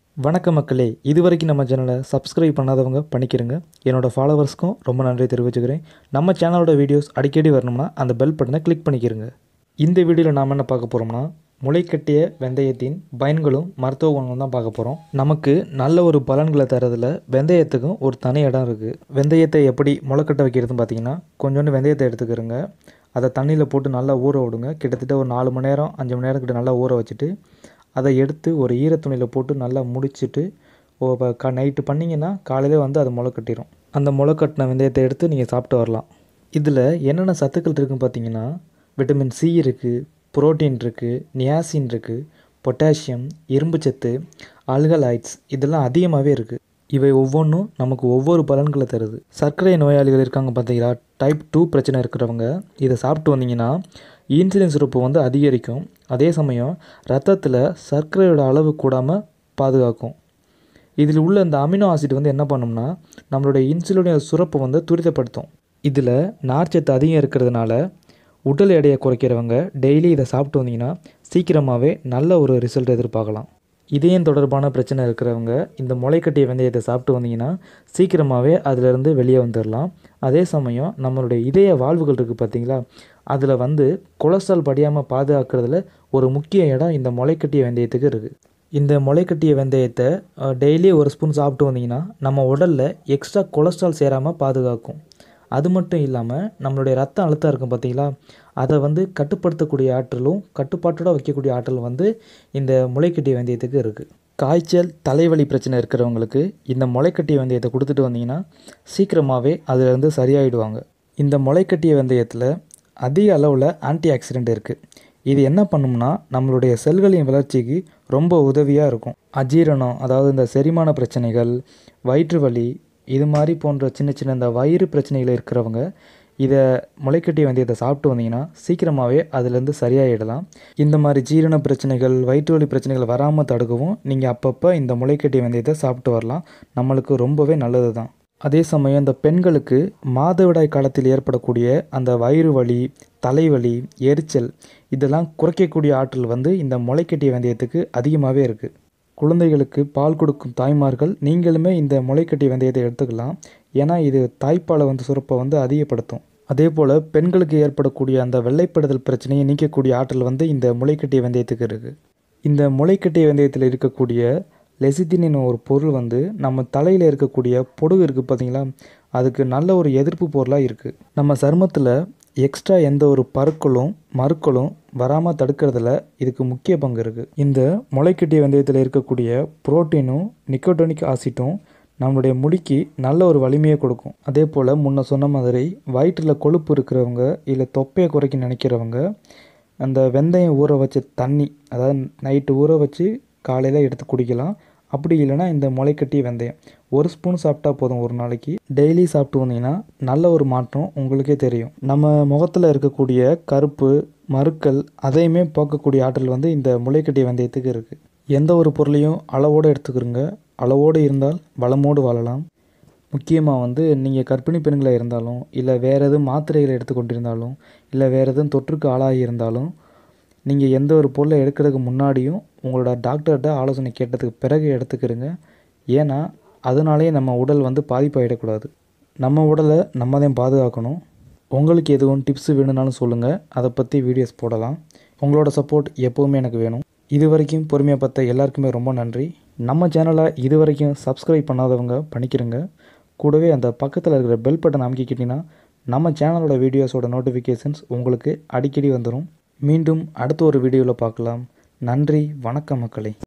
வணக்கம் மக்களே இது வரைக்கும் நம்ம சேனலை சப்ஸ்கிரைப் பண்ணாதவங்க பண்ணிக்கிறங்க என்னோடய ஃபாலோவர்ஸ்க்கும் ரொம்ப நன்றி தெரிவிச்சுக்கிறேன் நம்ம சேனலோட வீடியோஸ் அடிக்கடி வரணும்னா அந்த பெல் பட்டனை கிளிக் பண்ணிக்கிறங்க இந்த வீடியோவில் நாம் என்ன பார்க்க போகிறோம்னா முளைக்கட்டிய வெந்தயத்தின் பயன்களும் மருத்துவ குணங்களும் தான் பார்க்க போகிறோம் நமக்கு நல்ல ஒரு பலன்களை தரதில் வெந்தயத்துக்கும் ஒரு தனி இடம் இருக்குது வெந்தயத்தை எப்படி முளைக்கட்ட வைக்கிறதுன்னு பார்த்தீங்கன்னா கொஞ்சோண்டு வெந்தயத்தை எடுத்துக்கிறங்க அதை தண்ணியில் போட்டு நல்லா ஊற விடுங்க கிட்டத்தட்ட ஒரு நாலு மணி நேரம் அஞ்சு மணி நேரம் கிட்ட நல்லா ஊற வச்சுட்டு அதை எடுத்து ஒரு ஈரத்துணியில் போட்டு நல்லா முடிச்சிட்டு ஓ இப்போ க நைட்டு பண்ணிங்கன்னா காலையிலே வந்து அது முளை கட்டிடும் அந்த முளை கட்டின வெந்தயத்தை எடுத்து நீங்கள் சாப்பிட்டு வரலாம் இதில் என்னென்ன சத்துக்கள் இருக்குன்னு பார்த்தீங்கன்னா விட்டமின் சி இருக்குது புரோட்டீன் இருக்குது நியாசின் இருக்குது பொட்டாசியம் இரும்புச்சத்து அல்கலாய்ட்ஸ் இதெல்லாம் அதிகமாகவே இருக்குது இவை ஒவ்வொன்றும் நமக்கு ஒவ்வொரு பலன்களை தருது சர்க்கரை நோயாளிகள் இருக்காங்க பார்த்தீங்களா டைப் டூ பிரச்சனை இருக்கிறவங்க இதை சாப்பிட்டு வந்தீங்கன்னா இன்சுலின் சுரப்பு வந்து அதிகரிக்கும் அதே சமயம் ரத்தத்தில் சர்க்கரையோட அளவு கூடாமல் பாதுகாக்கும் இதில் உள்ள இந்த அமினோ ஆசிட் வந்து என்ன பண்ணும்னா நம்மளுடைய இன்சுலினுடைய சுரப்பை வந்து துரிதப்படுத்தும் இதில் நார்ச்சத்து அதிகம் இருக்கிறதுனால உடல் எடையை குறைக்கிறவங்க டெய்லி இதை சாப்பிட்டு வந்தீங்கன்னா சீக்கிரமாகவே நல்ல ஒரு ரிசல்ட் எதிர்பார்க்கலாம் இதயம் தொடர்பான பிரச்சனை இருக்கிறவங்க இந்த முளைக்கட்டிய வெந்தயத்தை சாப்பிட்டு வந்தீங்கன்னா சீக்கிரமாகவே அதிலிருந்து வெளியே வந்துடலாம் அதே சமயம் நம்மளுடைய இதய வாழ்வுகள் இருக்குது பார்த்தீங்களா அதில் வந்து கொலஸ்ட்ரால் படியாமல் பாதுகாக்கிறதுல ஒரு முக்கிய இடம் இந்த முளைக்கட்டிய வெந்தயத்துக்கு இருக்குது இந்த முளைக்கட்டிய வெந்தயத்தை டெய்லி ஒரு ஸ்பூன் சாப்பிட்டு வந்தீங்கன்னா நம்ம உடலில் எக்ஸ்ட்ரா கொலஸ்ட்ரால் சேராமல் பாதுகாக்கும் அது மட்டும் இல்லாமல் நம்மளுடைய ரத்த அழுத்தம் இருக்கும் பார்த்தீங்களா அதை வந்து கட்டுப்படுத்தக்கூடிய ஆற்றலும் கட்டுப்பாட்டோட வைக்கக்கூடிய ஆற்றல் வந்து இந்த முளைக்கட்டிய வெந்தயத்துக்கு இருக்குது காய்ச்சல் தலைவலி பிரச்சனை இருக்கிறவங்களுக்கு இந்த முளைக்கட்டிய வெந்தயத்தை கொடுத்துட்டு வந்தீங்கன்னா சீக்கிரமாகவே அதிலிருந்து சரியாயிடுவாங்க இந்த முளைக்கட்டிய வெந்தயத்தில் அதிக அளவில் ஆன்டி ஆக்சிடென்ட் இருக்குது இது என்ன பண்ணும்னா நம்மளுடைய செல்களின் வளர்ச்சிக்கு ரொம்ப உதவியாக இருக்கும் அஜீரணம் அதாவது இந்த செரிமான பிரச்சனைகள் வயிற்று வலி இது மாதிரி போன்ற சின்ன சின்ன இந்த வயிறு பிரச்சனைகள் இருக்கிறவங்க இதை முளைக்கட்டி வெந்தயத்தை சாப்பிட்டு வந்தீங்கன்னா சீக்கிரமாகவே அதுலேருந்து சரியாயிடலாம் இந்த மாதிரி ஜீரண பிரச்சனைகள் வயிற்று வலி பிரச்சனைகள் வராமல் தடுக்கவும் நீங்கள் அப்பப்போ இந்த முளைக்கட்டி வெந்தயத்தை சாப்பிட்டு வரலாம் நம்மளுக்கு ரொம்பவே நல்லது தான் அதே சமயம் இந்த பெண்களுக்கு மாதவிடாய் காலத்தில் ஏற்படக்கூடிய அந்த வயிறு வலி தலைவலி எரிச்சல் இதெல்லாம் குறைக்கக்கூடிய ஆற்றல் வந்து இந்த முளைக்கட்டிய வெந்தயத்துக்கு அதிகமாகவே இருக்குது குழந்தைகளுக்கு பால் கொடுக்கும் தாய்மார்கள் நீங்களுமே இந்த முளைக்கட்டிய வெந்தயத்தை எடுத்துக்கலாம் ஏன்னா இது தாய்ப்பாலை வந்து சுரப்பை வந்து அதிகப்படுத்தும் அதே போல் பெண்களுக்கு ஏற்படக்கூடிய அந்த வெள்ளைப்படுதல் பிரச்சனையை நீக்கக்கூடிய ஆற்றல் வந்து இந்த முளைக்கட்டிய வெந்தயத்துக்கு இருக்குது இந்த முளைக்கட்டிய வெந்தயத்தில் இருக்கக்கூடிய லெசித்தின் ஒரு பொருள் வந்து நம்ம தலையில் இருக்கக்கூடிய பொடுகு இருக்குது பார்த்தீங்களா அதுக்கு நல்ல ஒரு எதிர்ப்பு பொருளாக இருக்குது நம்ம சருமத்தில் எக்ஸ்ட்ரா எந்த ஒரு பருக்களும் மறுக்களும் வராமல் தடுக்கிறதுல இதுக்கு முக்கிய பங்கு இருக்குது இந்த முளைக்கட்டிய வெந்தயத்தில் இருக்கக்கூடிய புரோட்டீனும் நிக்கோட்டோனிக் ஆசிட்டும் நம்மளுடைய முடிக்கு நல்ல ஒரு வலிமையை கொடுக்கும் அதே போல் முன்ன சொன்ன மாதிரி வயிற்றில் கொழுப்பு இருக்கிறவங்க இல்லை தொப்பையை குறைக்க நினைக்கிறவங்க அந்த வெந்தயம் ஊற வச்ச தண்ணி அதாவது நைட்டு ஊற வச்சு காலையில் எடுத்து குடிக்கலாம் அப்படி இல்லைனா இந்த முளைக்கட்டிய வெந்தயம் ஒரு ஸ்பூன் சாப்பிட்டா போதும் ஒரு நாளைக்கு டெய்லி சாப்பிட்டு வந்தீங்கன்னா நல்ல ஒரு மாற்றம் உங்களுக்கே தெரியும் நம்ம முகத்தில் இருக்கக்கூடிய கருப்பு மறுக்கள் அதையுமே போக்கக்கூடிய ஆற்றல் வந்து இந்த முளைக்கட்டிய வெந்தயத்துக்கு இருக்குது எந்த ஒரு பொருளையும் அளவோடு எடுத்துக்கிறோங்க அளவோடு இருந்தால் வளமோடு வாழலாம் முக்கியமாக வந்து நீங்கள் கர்ப்பிணி பெண்களாக இருந்தாலும் இல்லை வேறு எதுவும் மாத்திரைகளை எடுத்துக்கொண்டிருந்தாலும் இல்லை வேறு எதுவும் தொற்றுக்கு ஆளாகி இருந்தாலும் நீங்கள் எந்த ஒரு பொருளை எடுக்கிறதுக்கு முன்னாடியும் உங்களோட டாக்டர்கிட்ட ஆலோசனை கேட்டதுக்கு பிறகு எடுத்துக்கிறங்க ஏன்னா அதனாலேயே நம்ம உடல் வந்து பாதிப்பாகிடக்கூடாது நம்ம உடலை நம்ம தான் பாதுகாக்கணும் உங்களுக்கு எதுவும் டிப்ஸ் வேணும்னாலும் சொல்லுங்கள் அதை பற்றி வீடியோஸ் போடலாம் உங்களோட சப்போர்ட் எப்போவுமே எனக்கு வேணும் இது வரைக்கும் பொறுமையாக பார்த்த எல்லாருக்குமே ரொம்ப நன்றி நம்ம சேனலை இது வரைக்கும் சப்ஸ்கிரைப் பண்ணாதவங்க பண்ணிக்கிறங்க கூடவே அந்த பக்கத்தில் இருக்கிற பெல் பட்டன் அமைக்கிக்கிட்டிங்கன்னா நம்ம சேனலோட வீடியோஸோட நோட்டிஃபிகேஷன்ஸ் உங்களுக்கு அடிக்கடி வந்துடும் மீண்டும் அடுத்த ஒரு வீடியோவில் பார்க்கலாம் நன்றி வணக்கம் மக்களே